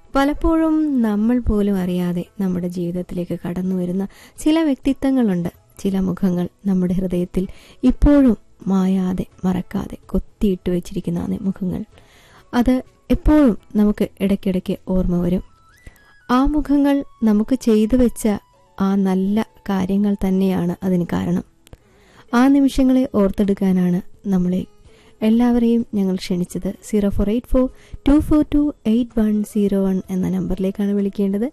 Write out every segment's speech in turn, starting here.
പലപ്പോഴും നമ്മൾ പോലും അറിയാതെ നമ്മുടെ ജീവിതത്തിലേക്ക് കടന്നു വരുന്ന ചില വ്യക്തിത്വങ്ങളുണ്ട് ചില മുഖങ്ങൾ നമ്മുടെ ഹൃദയത്തിൽ ഇപ്പോഴും മായാതെ മറക്കാതെ കൊത്തിയിട്ട് വെച്ചിരിക്കുന്ന ആ മുഖങ്ങൾ അത് എപ്പോഴും നമുക്ക് ഇടയ്ക്കിടയ്ക്ക് ഓർമ്മ വരും ആ മുഖങ്ങൾ നമുക്ക് ചെയ്തു വെച്ച ആ നല്ല കാര്യങ്ങൾ തന്നെയാണ് അതിന് കാരണം ആ നിമിഷങ്ങളെ ഓർത്തെടുക്കാനാണ് നമ്മളെ എല്ലാവരെയും ഞങ്ങൾ ക്ഷണിച്ചത് zero four eight four two four two eight one zero one എന്ന നമ്പറിലേക്കാണ് വിളിക്കേണ്ടത്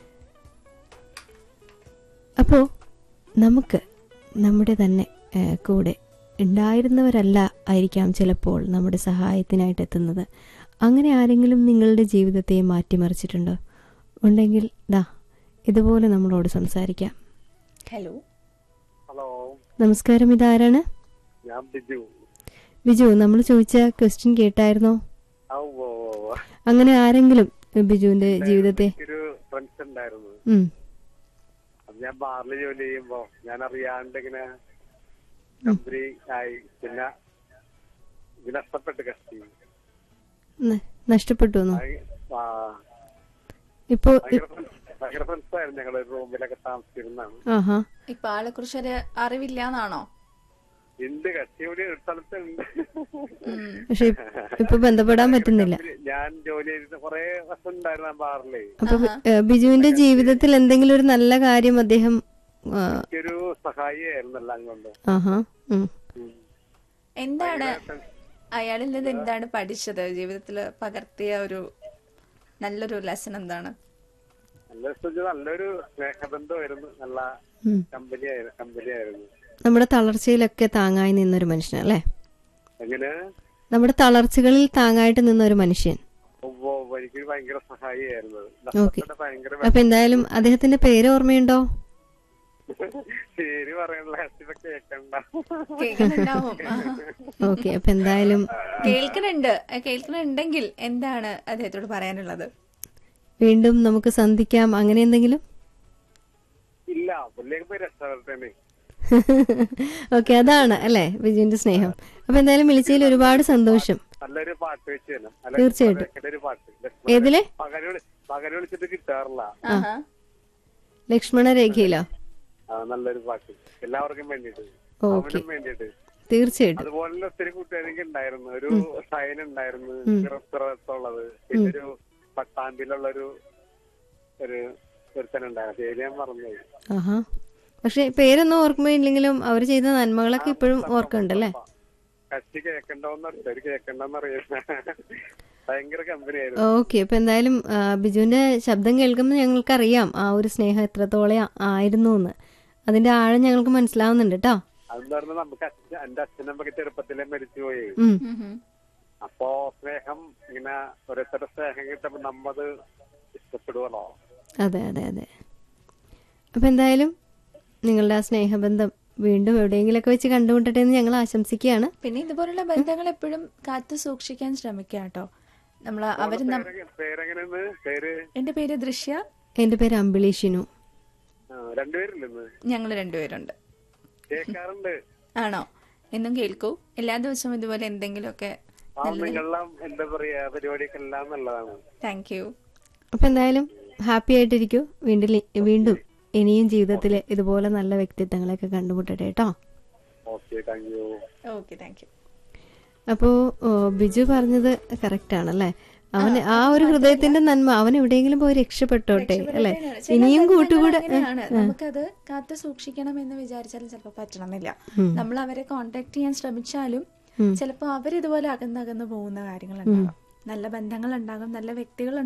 അപ്പോൾ നമുക്ക് നമ്മുടെ തന്നെ ഏഹ്, കൂടെ ഉണ്ടായിരുന്നവരല്ല ആയിരിക്കാം ചിലപ്പോൾ നമ്മുടെ സഹായത്തിനായിട്ട് എത്തുന്നത് അങ്ങനെ ആരെങ്കിലും നിങ്ങളുടെ ജീവിതത്തെ മാറ്റിമറിച്ചിട്ടുണ്ടോ ഉണ്ടെങ്കിൽ ദാ ഇതുപോലെ നമ്മളോട് സംസാരിക്കാം ഹലോ ഹലോ നമസ്കാരം ഇതാരാണ് ഞാൻ ബിജു ബിജു നമ്മൾ ചോദിച്ച ക്വസ്റ്റ്യൻ കേട്ടായിരുന്നോ ആ, ഉവ്വ് ഉവ്വ് ഉവ്വ്. അങ്ങനെ ആരെങ്കിലും ബിജുവിന്റെ ജീവിതത്തെ എനിക്കൊരു ഫ്രണ്ട്സ് ഉണ്ടായിരുന്നു ഉം, അത് ഞാൻ ബാറിൽ ജോലി ചെയ്യുമ്പോ ഞാൻ അറിയാണ്ട് ഇങ്ങനെ കമ്പനി ആയി പിന്നെ ഇത് നഷ്ടപ്പെട്ട് കഷ്ടി ന- നഷ്ടപ്പെട്ടു എന്നോ ആ, ഇപ്പോ ഭയങ്കര friends- ഭയങ്കര ഫ്രണ്ട്സ് ആയിരുന്നു ഞങ്ങൾ റൂമിലൊക്കെ താമസിച്ചിരുന്നാണ് ആഹാ ഇപ്പൊ ആളെ കുറിച്ച് ഒരു അറിവില്ല എന്നാണോ ഉണ്ട് കക്ഷി ഒരു സ്ഥലത്തുണ്ട് പക്ഷെ ഇപ്പ- ഇപ്പൊ ബന്ധപ്പെടാൻ പറ്റുന്നില്ല ഞാൻ ജോലി ചെയ്തിട്ട് കുറെ വർഷം ഉണ്ടായിരുന്നു ആ ബാറില് അപ്പൊ ഏ, ബിജുവിന്റെ ജീവിതത്തിൽ എന്തെങ്കിലും ഒരു നല്ല കാര്യം അദ്ദേഹം ആ, എനിക്കൊരു സഹായിയായിരുന്നു എല്ലാം കൊണ്ട് ആഹാ ഉം. ഉം. എന്താണ് അയാളിൽ നിന്ന് എന്താണ് പഠിച്ചത് ജീവിതത്തിൽ പകർത്തിയ ഒരു നല്ലൊരു ലെസൺ എന്താണ് നല്ല സ്ഥിതി നല്ലൊരു സ്നേഹബന്ധമായിരുന്നു നല്ല ഉം. കമ്പനി ആയിരുന്നു കമ്പനി ആയിരുന്നു നമ്മുടെ തളർച്ചയിലൊക്കെ താങ്ങായി നിന്നൊരു മനുഷ്യൻ അല്ലേ എങ്ങനെ നമ്മുടെ തളർച്ചകളിൽ താങ്ങായിട്ട് നിന്ന ഒരു മനുഷ്യൻ ഉവ്വ് ഉവ്വ് എനിക്ക് ഭയങ്കര സഹായിയായിരുന്നു ഓക്കെ നഷ്ടപ്പെട്ട ഭയങ്കര അപ്പൊ എന്തായാലും അദ്ദേഹത്തിന്റെ പേര് ഓർമ്മയുണ്ടോ പേര് പറയാനുള്ള ഇതൊക്കെ കേൾക്കണ്ട കേൾക്കുന്നുണ്ടാവും ആ. ഓക്കെ അപ്പൊ എന്തായാലും കേൾക്കുന്നുണ്ട് ആ, കേൾക്കുന്നുണ്ടെങ്കിൽ എന്താണ് അദ്ദേഹത്തോട് പറയാനുള്ളത് വീണ്ടും നമുക്ക് സന്ധിക്കാം അങ്ങനെ എന്തെങ്കിലും ഇല്ല പുള്ളിയൊക്കെ പോയി രക്ഷപ്പെട്ടേ ഓക്കെ അതാണ് അല്ലേ ബിജുവിന്റെ സ്നേഹം അപ്പൊ എന്തായാലും വിളിച്ചതിൽ ഒരുപാട് സന്തോഷം നല്ലൊരു പാട്ട് വെച്ച് തരണം അല്ല, തീർച്ചയായിട്ടും. പകല് ഒരു പാട്ട് ഏതില് പകല് വിളി- പകല് വിളിച്ചിട്ട് കിട്ടാറില്ല ആഹാ. ലക്ഷ്മണ രേഖയിലോ ആ, നല്ലൊരു പാട്ട് എല്ലാവർക്കും വേണ്ടിട്ട് ഓക്കെ അവനും വേണ്ടിട്ട് തീർച്ചയായിട്ടും അതുപോലെ ഒത്തിരി കൂട്ടുകാരെനിക്ക് ഉണ്ടായിരുന്നു ഒരു ഷൈൻ ഉണ്ടായിരുന്നു ചിറത്തുള്ളത് പിന്നെ ഒരു പട്ടാമ്പിലുള്ള ഒരു ഒരു ഒരുത്തനുണ്ടായിരുന്നു പേര് ഞാൻ മറന്നുപോയി ആഹാ പക്ഷെ പേരൊന്നും ഓർമ്മയില്ലെങ്കിലും അവർ ചെയ്ത നന്മകളൊക്കെ ഇപ്പോഴും ഓർക്കുന്നുണ്ടല്ലേ കച്ചി കേക്കണ്ടോന്ന് ഒരു കേക്കണ്ടെന്ന് അറിയാം ഭയങ്കര കമ്പനി ആയിരുന്നു ഓക്കെ അപ്പൊ എന്തായാലും ആ, ബിജുവിന്റെ ശബ്ദം കേൾക്കുമ്പോൾ ഞങ്ങൾക്കറിയാം ആ ഒരു സ്നേഹം എത്രത്തോളം ആയിരുന്നു എന്ന് അതിന്റെ ആഴം ഞങ്ങൾക്ക് മനസ്സിലാവുന്നുണ്ട് കേട്ടോ അതെന്ന് പറഞ്ഞാൽ നമുക്ക് അച്ഛൻ എന്റെ അച്ഛനമ്മക്ക് ചെറുപ്പത്തിലെ മരിച്ചുപോയി ഉം ഉം ഉം. അപ്പോ സ്നേഹം ഇങ്ങനെ ഓരോരുത്തരുടെ സ്നേഹം കിട്ടുമ്പോ നമ്മത് ഇഷ്ടപ്പെടുവല്ലോ അതെ അതെ അതെ അപ്പൊ എന്തായാലും നിങ്ങളുടെ ആ സ്നേഹബന്ധം വീണ്ടും എവിടെയെങ്കിലൊക്കെ വെച്ച് കണ്ടുമുട്ടട്ടെ എന്ന് ഞങ്ങൾ ആശംസിക്കുകയാണ് പിന്നെ ഇതുപോലുള്ള ബന്ധങ്ങൾ എപ്പോഴും കാത്തു സൂക്ഷിക്കാൻ ശ്രമിക്കുക കേട്ടോ നമ്മൾ അവര് നം- പേരെങ്ങനെ- പേരെങ്ങനെയെന്ന് പേര് എന്റെ പേര് ദൃശ്യ എന്റെ പേര് അമ്പിളീഷിനു ആ, രണ്ടുപേരില്ലെന്ന് ഞങ്ങൾ രണ്ടുപേരുണ്ട് കേൾക്കാറുണ്ട് ആണോ എന്നും കേൾക്കൂ എല്ലാ ദിവസവും ഇതുപോലെ എന്തെങ്കിലുമൊക്കെ ആ നിങ്ങളെല്ലാം എന്താ പറയാ പരിപാടിയൊക്കെ എല്ലാം നല്ലതാണ് താങ്ക് യു അപ്പൊ എന്തായാലും ഹാപ്പി ആയിട്ടിരിക്കൂ വീണ്ടും ലി- വീണ്ടും ഇനിയും ജീവിതത്തിൽ ഇതുപോലെ നല്ല വ്യക്തിത്വങ്ങളൊക്കെ കണ്ടുമുട്ടട്ടെ കേട്ടോ okay thank you okay thank you അപ്പോ ഓ, ബിജു പറഞ്ഞത് കറക്റ്റ് ആണല്ലേ അവന് ആ ഒരു ഹൃദയത്തിന്റെ നന്മ അവൻ എവിടെയെങ്കിലും പോയി രക്ഷപ്പെട്ടോട്ടെ അല്ലെ ഇനിയും കൂട്ടുകൂടെ അങ്ങനെയാണ് നമുക്കത് കാത്തു സൂക്ഷിക്കണം എന്ന് വിചാരിച്ചാലും ചിലപ്പോൾ പറ്റണമെന്നില്ല നമ്മൾ അവരെ കോണ്ടാക്ട് ചെയ്യാൻ ശ്രമിച്ചാലും ചിലപ്പോൾ അവരിതുപോലെ അകന്നകന്ന് പോകുന്ന കാര്യങ്ങളുണ്ടാകാം നല്ല ബന്ധങ്ങൾ ഉണ്ടാകും നല്ല വ്യക്തികൾ